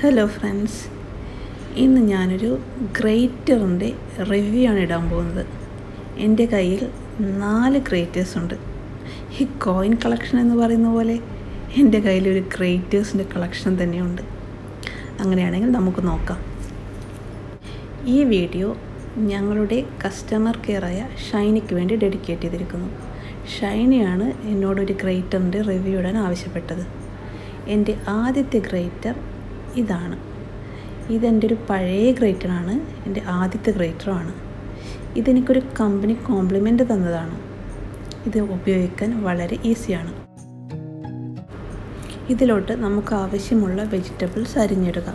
Hello friends ഇന്ന് ഞാനൊരു ഗ്രേറ്ററിൻ്റെ review ആണ് ഇടാൻ പോകുന്നത് എൻ്റെ കയ്യിൽ നാല് ഗ്രേറ്റേഴ്സ് ഉണ്ട് ഈ കോയിൻ കളക്ഷൻ എന്ന് പറയുന്ന പോലെ എൻ്റെ കയ്യിൽ ഒരു ഗ്രേറ്റേഴ്സിൻ്റെ കളക്ഷൻ തന്നെയുണ്ട് അങ്ങനെയാണെങ്കിൽ നമുക്ക് നോക്കാം ഈ വീഡിയോ ഞങ്ങളുടെ കസ്റ്റമർ കെയറായ ഷൈനിക്ക് വേണ്ടി ഡെഡിക്കേറ്റ് ചെയ്തിരിക്കുന്നു ഷൈനിയാണ് എന്നോടൊരു ഗ്രേറ്ററിൻ്റെ റിവ്യൂ ഇടാൻ ആവശ്യപ്പെട്ടത് എൻ്റെ ആദ്യത്തെ ഗ്രേറ്റർ ഇതാണ് ഇതെൻ്റെ ഒരു പഴയ ഗ്രേറ്ററാണ് എൻ്റെ ആദ്യത്തെ ഗ്രേറ്ററുമാണ് ഇതെനിക്കൊരു കമ്പനി കോംപ്ലിമെൻ്റ് തന്നതാണ് ഇത് ഉപയോഗിക്കാൻ വളരെ ഈസിയാണ് ഇതിലോട്ട് നമുക്ക് ആവശ്യമുള്ള വെജിറ്റബിൾസ് അരിഞ്ഞിടുക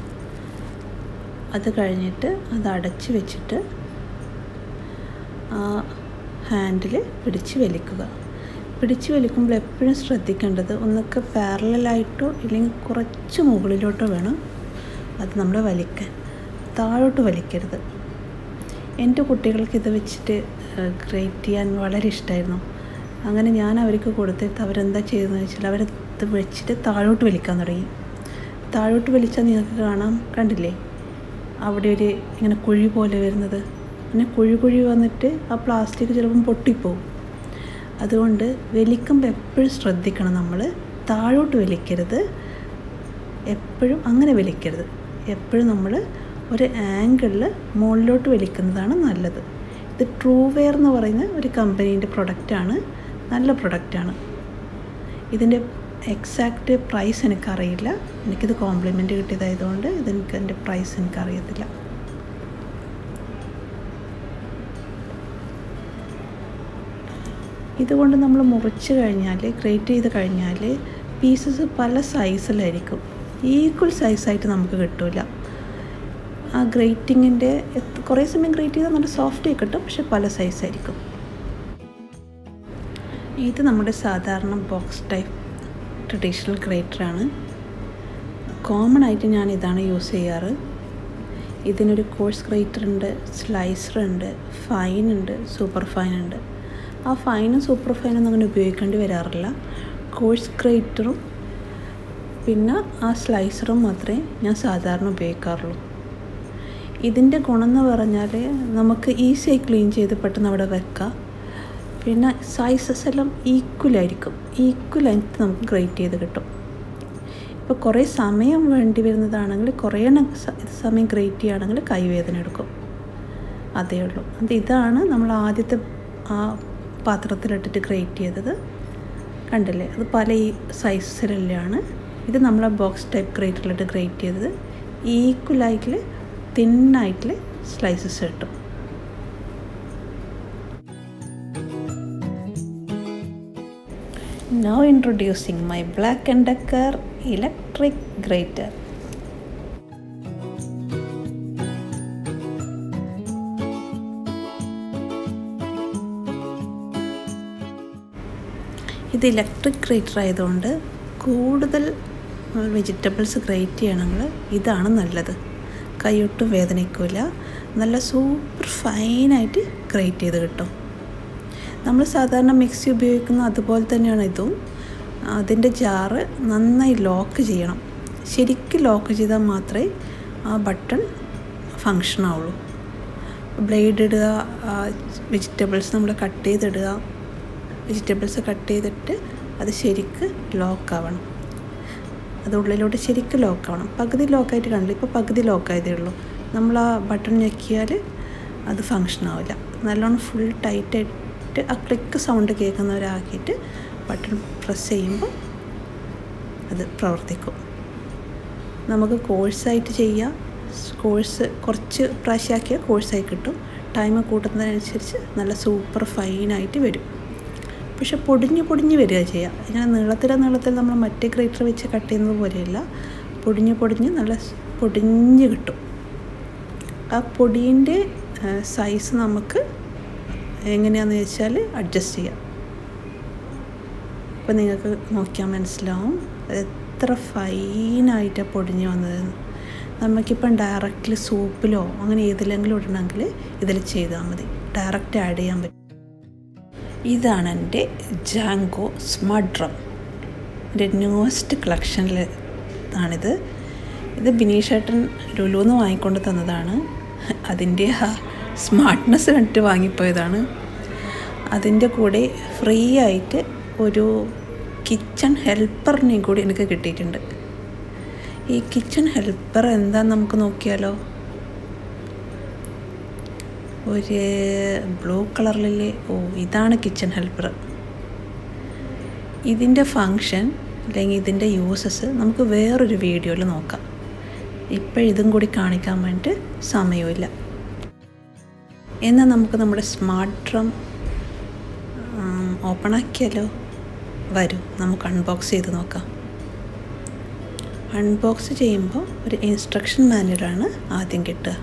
അത് കഴിഞ്ഞിട്ട് അത് അടച്ച് വെച്ചിട്ട് ആ ഹാൻഡിൽ പിടിച്ച് വലിക്കുക പിടിച്ച് വലിക്കുമ്പോൾ എപ്പോഴും ശ്രദ്ധിക്കേണ്ടത് ഒന്നൊക്കെ പാരലായിട്ടോ ഇല്ലെങ്കിൽ കുറച്ച് മുകളിലോട്ടോ വേണം അത് നമ്മൾ വലിക്കാൻ താഴോട്ട് വലിക്കരുത് എൻ്റെ കുട്ടികൾക്ക് ഇത് വെച്ചിട്ട് ഗ്രേറ്റ് ചെയ്യാൻ വളരെ ഇഷ്ടമായിരുന്നു അങ്ങനെ ഞാൻ അവർക്ക് കൊടുത്തിട്ട് അവരെന്താ ചെയ്തതെന്ന് വെച്ചാൽ അവരത് വെച്ചിട്ട് താഴോട്ട് വലിക്കാൻ തുടങ്ങി താഴോട്ട് വലിച്ചാൽ നിങ്ങൾക്ക് കാണാം കണ്ടില്ലേ അവിടെ ഒരു ഇങ്ങനെ കുഴി പോലെ വരുന്നത് അങ്ങനെ കുഴി കുഴി വന്നിട്ട് ആ പ്ലാസ്റ്റിക് ചിലപ്പം പൊട്ടിപ്പോവും അതുകൊണ്ട് വലിക്കുമ്പോൾ എപ്പോഴും ശ്രദ്ധിക്കണം നമ്മൾ താഴോട്ട് വലിക്കരുത് എപ്പോഴും അങ്ങനെ വലിക്കരുത് എപ്പോഴും നമ്മൾ ഒരു ആംഗിളിൽ മുകളിലോട്ട് വലിക്കുന്നതാണ് നല്ലത് ഇത് ട്രൂ വെയർ എന്ന് പറയുന്ന ഒരു കമ്പനീൻ്റെ പ്രൊഡക്റ്റാണ് നല്ല പ്രൊഡക്റ്റാണ് ഇതിൻ്റെ എക്സാക്റ്റ് പ്രൈസ് എനിക്കറിയില്ല എനിക്കിത് കോംപ്ലിമെൻറ്റ് കിട്ടിയതായതുകൊണ്ട് ഇതെനിക്ക് എൻ്റെ പ്രൈസ് എനിക്കറിയത്തില്ല ഇതുകൊണ്ട് നമ്മൾ മുറിച്ച് കഴിഞ്ഞാൽ ഗ്രേറ്റ് ചെയ്ത് കഴിഞ്ഞാൽ പീസസ് പല സൈസിലായിരിക്കും ഈക്വൽ സൈസായിട്ട് നമുക്ക് കിട്ടില്ല ആ ഗ്രേറ്റിങ്ങിൻ്റെ കുറേ സമയം ഗ്രേറ്റ് ചെയ്താൽ നല്ല സോഫ്റ്റ് കിട്ടും പക്ഷെ പല സൈസായിരിക്കും ഇത് നമ്മുടെ സാധാരണ ബോക്സ് ടൈപ്പ് ട്രഡീഷണൽ ഗ്രേറ്ററാണ് കോമൺ ആയിട്ട് ഞാൻ ഇതാണ് യൂസ് ചെയ്യാറ് ഇതിനൊരു കോഴ്സ് ഗ്രേറ്റർ ഉണ്ട് സ്ലൈസർ ഉണ്ട് ഫൈൻ ഉണ്ട് സൂപ്പർ ഫൈൻ ഉണ്ട് ആ ഫൈനും സൂപ്പർ ഫൈനും അങ്ങനെ ഉപയോഗിക്കേണ്ടി വരാറില്ല കോഴ്സ് ഗ്രേറ്ററും പിന്നെ ആ സ്ലൈസറും മാത്രമേ ഞാൻ സാധാരണ ഉപയോഗിക്കാറുള്ളൂ ഇതിൻ്റെ ഗുണം എന്ന് പറഞ്ഞാൽ നമുക്ക് ഈസിയായി ക്ലീൻ ചെയ്ത് പെട്ടെന്ന് അവിടെ വെക്കാം പിന്നെ സൈസസ് എല്ലാം ഈക്വലായിരിക്കും ഈക്വലായിട്ട് നമുക്ക് ഗ്രേറ്റ് ചെയ്ത് കിട്ടും ഇപ്പോൾ കുറേ സമയം വേണ്ടി വരുന്നതാണെങ്കിൽ കുറേ സമയം ഗ്രേറ്റ് ചെയ്യുകയാണെങ്കിൽ കൈവേദന എടുക്കും അതേ ഉള്ളൂ അത് ഇതാണ് നമ്മൾ ആദ്യത്തെ ആ പാത്രത്തിലിട്ടിട്ട് ഗ്രേറ്റ് ചെയ്തത് കണ്ടില്ലേ അത് പല ഈ സൈസിലെല്ലാം ഇത് നമ്മൾ ആ ബോക്സ് ടൈപ്പ് ഗ്രേറ്ററിലിട്ട് ഗ്രേറ്റ് ചെയ്തത് ഈക്വലായിട്ട് തിന്നായിട്ട് സ്ലൈസസ് കിട്ടും Now introducing my Black & Decker electric grater. ഇത് ഇലക്ട്രിക് ഗ്രേറ്റർ ആയതുകൊണ്ട് കൂടുതൽ വെജിറ്റബിൾസ് ഗ്രേറ്റ് ചെയ്യണമെങ്കിൽ ഇതാണ് നല്ലത് കൈയൊട്ടും വേദനിക്കില്ല നല്ല സൂപ്പർ ഫൈനായിട്ട് ഗ്രേറ്റ് ചെയ്ത് കിട്ടും നമ്മൾ സാധാരണ മിക്സി ഉപയോഗിക്കുന്ന അതുപോലെ തന്നെയാണ് ഇതും അതിൻ്റെ ജാറ് നന്നായി ലോക്ക് ചെയ്യണം ശരിക്കും ലോക്ക് ചെയ്താൽ മാത്രമേ ആ ബട്ടൺ ഫങ്ഷൻ ആവുള്ളൂ ബ്ലേഡ് ഇടുക വെജിറ്റബിൾസ് നമ്മൾ കട്ട് ചെയ്തിടുക വെജിറ്റബിൾസ് കട്ട് ചെയ്തിട്ട് അത് ശരിക്ക് ലോക്ക് ആവണം അത് ഉള്ളിലോട്ട് ശരിക്കും ലോക്ക് ആവണം പകുതി ലോക്കായിട്ട് കണ്ടില്ല ഇപ്പോൾ പകുതി ലോക്കായതേ ഉള്ളൂ നമ്മൾ ആ ബട്ടൺ ഞെക്കിയാൽ അത് ഫങ്ഷൻ ആവില്ല നല്ലോണം ഫുൾ ടൈറ്റായിട്ട് ഇട്ട് ആ ക്ലിക്ക് സൗണ്ട് കേൾക്കുന്നവരാക്കിയിട്ട് ബട്ടൺ പ്രസ് ചെയ്യുമ്പോൾ അത് പ്രവർത്തിക്കും നമുക്ക് കോഴ്സായിട്ട് ചെയ്യാം കോഴ്സ് കുറച്ച് പ്രാവശ്യമാക്കിയാൽ കോഴ്സായി കിട്ടും ടൈം കൂട്ടുന്നതിനനുസരിച്ച് നല്ല സൂപ്പർ ഫൈനായിട്ട് വരും പക്ഷെ പൊടിഞ്ഞ് പൊടിഞ്ഞ് വരിക ചെയ്യുക ഇങ്ങനെ നീളത്തിലെ നീളത്തിൽ നമ്മൾ മറ്റേ ഗ്രേറ്റർ വെച്ച് കട്ട് ചെയ്യുന്നത് പോലെയല്ല പൊടിഞ്ഞ് പൊടിഞ്ഞ് നല്ല പൊടിഞ്ഞ് കിട്ടും ആ പൊടീൻ്റെ സൈസ് നമുക്ക് എങ്ങനെയാണെന്ന് വെച്ചാൽ അഡ്ജസ്റ്റ് ചെയ്യാം അപ്പോൾ നിങ്ങൾക്ക് നോക്കിയാൽ മനസ്സിലാവും എത്ര ഫൈനായിട്ടാണ് പൊടിഞ്ഞ് വന്നതെന്ന് നമുക്കിപ്പം ഡയറക്റ്റ്ലി സൂപ്പിലോ അങ്ങനെ ഏതിലെങ്കിലും ഇടണമെങ്കിൽ ഇതിൽ ചെയ്താൽ മതി ഡയറക്റ്റ് ആഡ് ചെയ്യാൻ പറ്റും ഇതാണ് എൻ്റെ ജാങ്കോ സ്മാർട്ട് ഡ്രം എൻ്റെ ന്യൂവസ്റ്റ് കളക്ഷനിൽ ആണിത് ഇത് ബിനീഷേട്ടൻ ലുലുന്ന് വാങ്ങിക്കൊണ്ട് തന്നതാണ് അതിൻ്റെ ആ സ്മാർട്ട്നെസ് കണ്ടിട്ട് വാങ്ങിപ്പോയതാണ് അതിൻ്റെ കൂടെ ഫ്രീ ആയിട്ട് ഒരു കിച്ചൺ ഹെൽപ്പറിനെയും കൂടി എനിക്ക് കിട്ടിയിട്ടുണ്ട് ഈ കിച്ചൺ ഹെൽപ്പർ എന്താന്ന് നമുക്ക് നോക്കിയാലോ ഒരു ബ്ലൂ കളറിലെ ഓ ഇതാണ് കിച്ചൺ ഹെൽപ്പർ ഇതിൻ്റെ ഫങ്ഷൻ അല്ലെങ്കിൽ ഇതിൻ്റെ യൂസസ് നമുക്ക് വേറൊരു വീഡിയോയിൽ നോക്കാം ഇപ്പോൾ ഇതും കൂടി കാണിക്കാൻ വേണ്ടിയിട്ട് സമയമില്ല എന്നാൽ നമുക്ക് നമ്മുടെ സ്മാർട്ട് ഡ്രം ഓപ്പൺ ആക്കിയാലോ വരൂ നമുക്ക് അൺബോക്സ് ചെയ്ത് നോക്കാം അൺബോക്സ് ചെയ്യുമ്പോൾ ഒരു ഇൻസ്ട്രക്ഷൻ മാനുവലാണ് ആദ്യം കിട്ടുക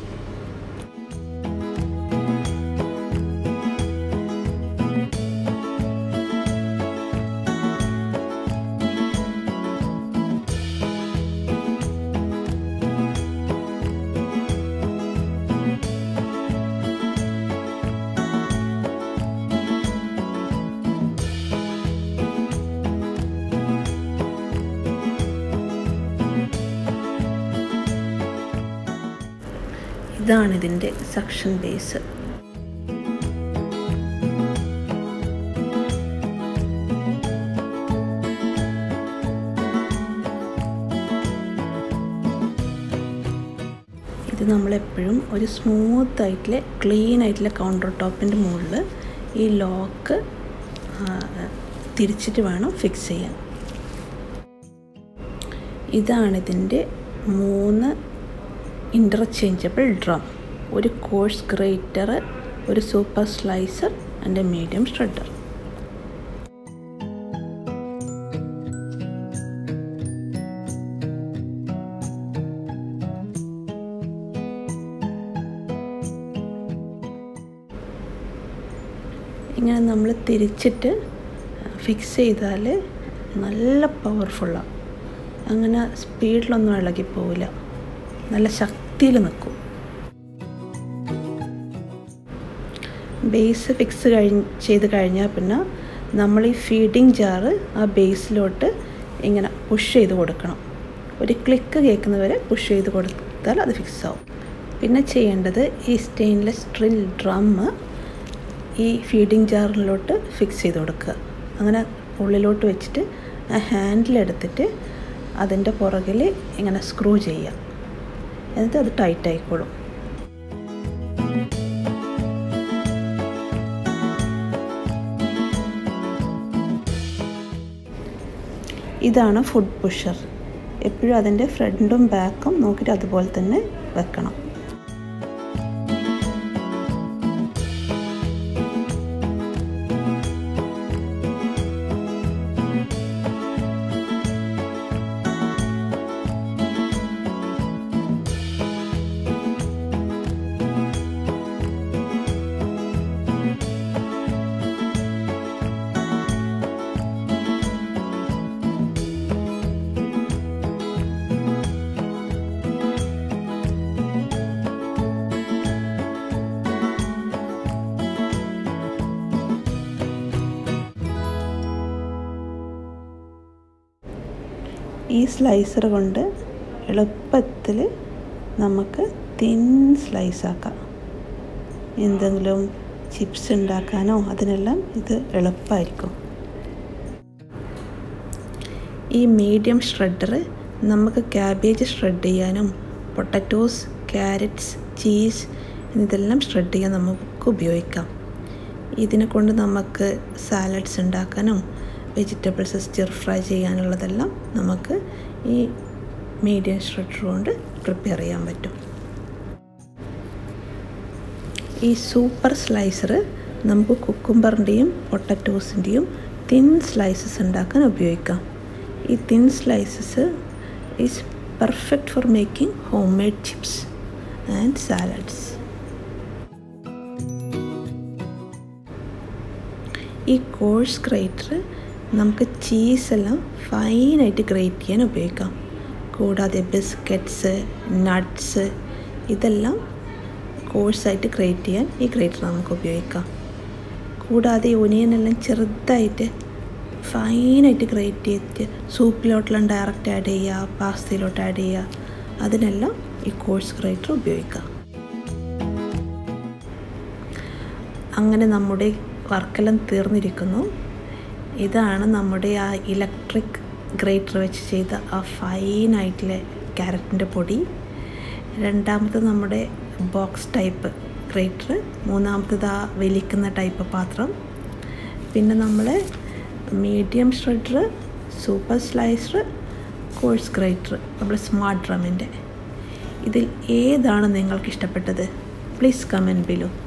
ഇതാണ് ഇതിൻ്റെ സക്ഷൻ ബേസ് ഇത് നമ്മളെപ്പോഴും ഒരു സ്മൂത്ത് ആയിട്ടുള്ള ക്ലീൻ ആയിട്ടുള്ള കൗണ്ടർ ടോപ്പിൻ്റെ മുകളിൽ ഈ ലോക്ക് തിരിച്ചിട്ട് വേണം ഫിക്സ് ചെയ്യാൻ ഇതാണിതിൻ്റെ മൂന്ന് ഇൻ്റർചേഞ്ചബിൾ ഡ്രം ഒരു കോഴ്സ് ഗ്രേറ്റർ ഒരു super slicer and a medium shredder ഇങ്ങനെ നമ്മൾ തിരിച്ചിട്ട് ഫിക്സ് ചെയ്താൽ നല്ല പവർഫുള്ളാണ് അങ്ങനെ സ്പീഡിലൊന്നും ഇളകി പോവില്ല നല്ല ശക്തിയിൽ നിൽക്കും ബേസ് ഫിക്സ് കഴിഞ്ഞ് ചെയ്ത് കഴിഞ്ഞാൽ പിന്നെ നമ്മൾ ഈ ഫീഡിങ് ജാറ് ആ ബേസിലോട്ട് ഇങ്ങനെ പുഷ് ചെയ്ത് കൊടുക്കണം ഒരു ക്ലിക്ക് കേൾക്കുന്നവരെ പുഷ് ചെയ്ത് കൊടുത്താൽ അത് ഫിക്സ് ആവും പിന്നെ ചെയ്യേണ്ടത് ഈ സ്റ്റെയിൻലെസ് സ്ട്രിൽ ഡ്രം ഈ ഫീഡിങ് ജാറിലോട്ട് ഫിക്സ് ചെയ്ത് കൊടുക്കുക അങ്ങനെ ഉള്ളിലോട്ട് വെച്ചിട്ട് ആ ഹാൻഡിലെടുത്തിട്ട് അതിൻ്റെ പുറകിൽ ഇങ്ങനെ സ്ക്രൂ ചെയ്യുക എന്നിട്ട് അത് ടൈറ്റ് ആയിക്കോളും ഇതാണ് ഫുഡ് പുഷർ എപ്പോഴും അതിൻ്റെ ഫ്രണ്ടും ബാക്കും നോക്കിയിട്ട് അതുപോലെ തന്നെ വെക്കണം ഈ സ്ലൈസർ കൊണ്ട് എളുപ്പത്തിൽ നമുക്ക് തിൻ സ്ലൈസ് ആക്കാം എന്തെങ്കിലും ചിപ്സ് ഉണ്ടാക്കാനോ അതിനെല്ലാം ഇത് എളുപ്പമായിരിക്കും ഈ മീഡിയം ഷ്രെഡർ നമുക്ക് ക്യാബേജ് ഷ്രെഡ് ചെയ്യാനും പൊട്ടറ്റോസ് ക്യാരറ്റ്സ് ചീസ് ഇതെല്ലാം ഷ്രെഡ് ചെയ്യാൻ നമുക്ക് ഉപയോഗിക്കാം ഇതിനെ കൊണ്ട് നമുക്ക് സാലഡ്സ് ഉണ്ടാക്കാനും വെജിറ്റബിൾസ് സ്റ്റിർ ഫ്രൈ ചെയ്യാനുള്ളതെല്ലാം നമുക്ക് ഈ മീഡിയം ഷ്രെഡർ കൊണ്ട് പ്രിപ്പയർ ചെയ്യാൻ പറ്റും ഈ സൂപ്പർ സ്ലൈസർ നമുക്ക് കുക്കുംബറിൻ്റെയും പൊട്ടറ്റോസിൻ്റെയും തിൻ സ്ലൈസസ് ഉണ്ടാക്കാൻ ഉപയോഗിക്കാം ഈ thin slices is perfect for making homemade chips and salads ഈ കോഴ്സ് ഗ്രേറ്റർ നമുക്ക് ചീസെല്ലാം ഫൈനായിട്ട് ഗ്രേറ്റ് ചെയ്യാൻ ഉപയോഗിക്കാം കൂടാതെ ബിസ്ക്കറ്റ്സ് നട്ട്സ് ഇതെല്ലാം കോഴ്സായിട്ട് ഗ്രേറ്റ് ചെയ്യാൻ ഈ ഗ്രേറ്റർ നമുക്ക് ഉപയോഗിക്കാം കൂടാതെ ഒനിയനെല്ലാം ചെറുതായിട്ട് ഫൈനായിട്ട് ഗ്രേറ്റ് ചെയ്തിട്ട് സൂപ്പിലോട്ടെല്ലാം ഡയറക്റ്റ് ആഡ് ചെയ്യുക പാസ്തയിലോട്ട് ആഡ് ചെയ്യുക അതിനെല്ലാം ഈ കോഴ്സ് ഗ്രേറ്റർ ഉപയോഗിക്കാം അങ്ങനെ നമ്മുടെ വർക്കെല്ലാം തീർന്നിരിക്കുന്നു ഇതാണ് നമ്മുടെ ആ ഇലക്ട്രിക് ഗ്രേറ്റർ വെച്ച് ചെയ്ത ആ ഫൈനായിട്ടുള്ള ക്യാരറ്റിൻ്റെ പൊടി രണ്ടാമത് നമ്മുടെ ബോക്സ് ടൈപ്പ് ഗ്രേറ്റർ മൂന്നാമത്തത് ആ വലിക്കുന്ന ടൈപ്പ് പാത്രം പിന്നെ നമ്മൾ medium shredder super slicer coarse grater നമ്മുടെ സ്മാർട്ട് ഡ്രമ്മിൻ്റെ ഇതിൽ ഏതാണ് നിങ്ങൾക്ക് ഇഷ്ടപ്പെട്ടത് പ്ലീസ് കമൻറ്റ് ബിലോ